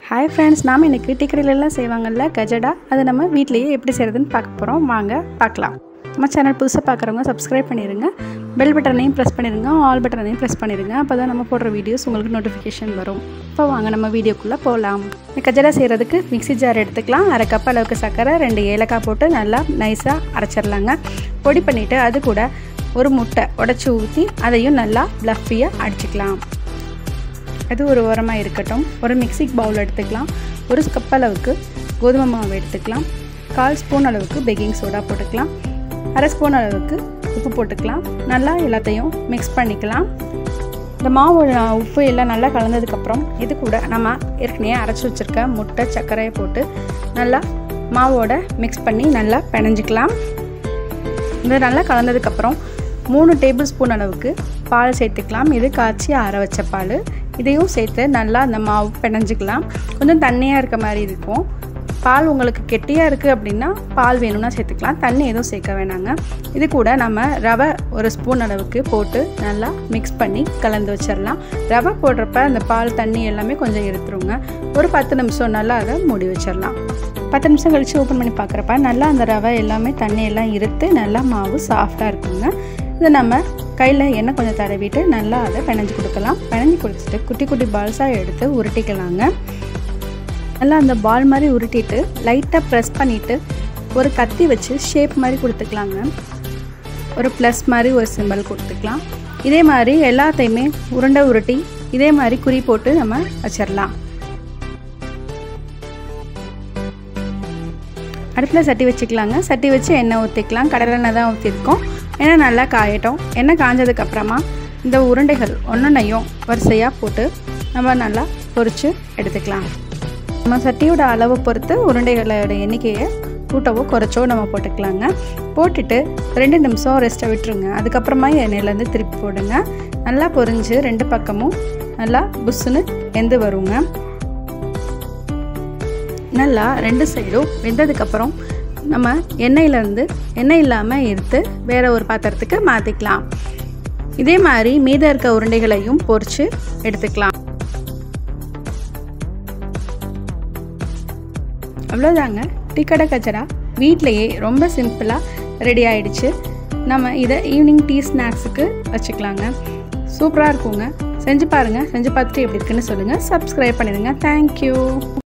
hi friends நாம் இன்றைக்கி tea கடையிலலாம் செய்வாங்கல்ல கஜடா அதை நம்ம வீட்லேயே எப்படி செய்கிறதுன்னு பார்க்க போகிறோம் வாங்க பார்க்கலாம் நம்ம சேனல் புதுசாக பார்க்குறவங்க சப்ஸ்கிரைப் பண்ணிடுங்க பெல் பட்டனையும் ப்ரெஸ் பண்ணிடுங்க ஆல் பட்டனையும் ப்ரெஸ் பண்ணிடுங்க அப்போ தான் நம்ம போடுற வீடியோஸ் உங்களுக்கு நோட்டிஃபிகேஷன் வரும் இப்போ வாங்க நம்ம வீடியோக்குள்ளே போகலாம் இந்த கஜடா செய்கிறதுக்கு மிக்ஸி ஜார் எடுத்துக்கலாம் அரை கப் அளவுக்கு சர்க்கரை ரெண்டு ஏலக்காய் போட்டு நல்லா நைஸாக அரைச்சிடலாங்க பொடி பண்ணிவிட்டு அது கூட ஒரு முட்டை உடச்சி ஊற்றி அதையும் நல்லா ப்ளஃபியாக அடிச்சுக்கலாம் அது ஒரு உரமாக இருக்கட்டும் ஒரு மிக்சி பவுல் எடுத்துக்கலாம் ஒரு கப் அளவுக்கு கோதுமை மாவு எடுத்துக்கலாம் கால் ஸ்பூன் அளவுக்கு பேக்கிங் சோடா போட்டுக்கலாம் அரை ஸ்பூன் அளவுக்கு உப்பு போட்டுக்கலாம் நல்லா எல்லாத்தையும் மிக்ஸ் பண்ணிக்கலாம் இந்த மாவு உப்பு எல்லாம் நல்லா கலந்ததுக்கப்புறம் இது கூட நம்ம ஏற்கனவே அரைச்சி வச்சுருக்க முட்டை சர்க்கரையை போட்டு நல்லா மாவோட மிக்ஸ் பண்ணி நல்லா பிணைஞ்சிக்கலாம் இது நல்லா கலந்ததுக்கப்புறம் மூணு டேபிள் ஸ்பூன் அளவுக்கு பால் சேர்த்துக்கலாம் இது காய்ச்சி ஆற வச்ச பால் இதையும் சேர்த்து நல்லா அந்த மாவு பிணைஞ்சிக்கலாம் கொஞ்சம் தண்ணியாக இருக்க மாதிரி இருக்கும் பால் உங்களுக்கு கெட்டியாக இருக்குது அப்படின்னா பால் வேணும்னா சேர்த்துக்கலாம் தண்ணி எதுவும் சேர்க்க வேணாங்க இது கூட நம்ம ரவை ஒரு ஸ்பூன் அளவுக்கு போட்டு நல்லா மிக்ஸ் பண்ணி கலந்து வச்சிடலாம் ரவை போடுறப்ப அந்த பால் தண்ணி எல்லாமே கொஞ்சம் எடுத்துருங்க ஒரு பத்து நிமிஷம் நல்லா அதை மூடி வச்சிடலாம் பத்து நிமிஷம் கழித்து ஓப்பன் பண்ணி பார்க்குறப்ப நல்லா அந்த ரவை எல்லாமே தண்ணி எல்லாம் இருத்து நல்லா மாவு சாஃப்டாக இருக்குங்க இதை நம்ம கையில் எண்ணெய் கொஞ்சம் தடவிட்டு நல்லா அதை பிணைஞ்சு கொடுக்கலாம் பிணைஞ்சு கொடுத்துட்டு குட்டி குட்டி பால்ஸாக எடுத்து உருட்டிக்கலாங்க நல்லா அந்த பால் மாதிரி உருட்டிட்டு லைட்டாக ப்ரெஸ் பண்ணிவிட்டு ஒரு கத்தி வச்சு ஷேப் மாதிரி கொடுத்துக்கலாங்க ஒரு ப்ளஸ் மாதிரி ஒரு சிம்பிள் கொடுத்துக்கலாம் இதே மாதிரி எல்லாத்தையுமே உருண்டை உருட்டி இதே மாதிரி குறி போட்டு நம்ம வச்சிடலாம் அடுப்பில் சட்டி வச்சுக்கலாங்க சட்டி வச்சு எண்ணெய் ஊற்றிக்கலாம் கடலை எண்ணெய் தான் ஊற்றிருக்கோம் எண்ணெய் நல்லா காயட்டும் எண்ணெய் காஞ்சதுக்கப்புறமா இந்த உருண்டைகள் ஒன்றொன்னையும் வரிசையாக போட்டு நம்ம நல்லா பொரித்து எடுத்துக்கலாம் நம்ம சட்டியோட அளவை பொறுத்து உருண்டைகளோட எண்ணிக்கையை கூட்டவோ குறைச்சோ நம்ம போட்டுக்கலாங்க போட்டுட்டு ரெண்டு நிமிஷம் ரெஸ்ட்டை விட்டுருங்க அதுக்கப்புறமா எண்ணெயிலேருந்து திருப்பி போடுங்க நல்லா பொரிஞ்சு ரெண்டு பக்கமும் நல்லா புஷ்ஷுன்னு வெந்து வருங்க நல்லா ரெண்டு சைடும் வெந்ததுக்கப்புறம் நம்ம எண்ணெயிலேருந்து எண்ணெய் இல்லாமல் எடுத்து வேறு ஒரு பாத்திரத்துக்கு மாற்றிக்கலாம் இதே மாதிரி மீத இருக்க உருண்டைகளையும் பொரித்து எடுத்துக்கலாம் அவ்வளோதாங்க டிக்கடை கச்சரா வீட்லேயே ரொம்ப சிம்பிளாக ரெடி ஆகிடுச்சு நம்ம இதை ஈவினிங் டீ ஸ்நாக்ஸுக்கு வச்சுக்கலாங்க சூப்பராக இருக்குங்க செஞ்சு பாருங்கள் செஞ்சு பார்த்துட்டு எப்படி இருக்குன்னு சொல்லுங்கள் சப்ஸ்கிரைப் பண்ணிடுங்க தேங்க்யூ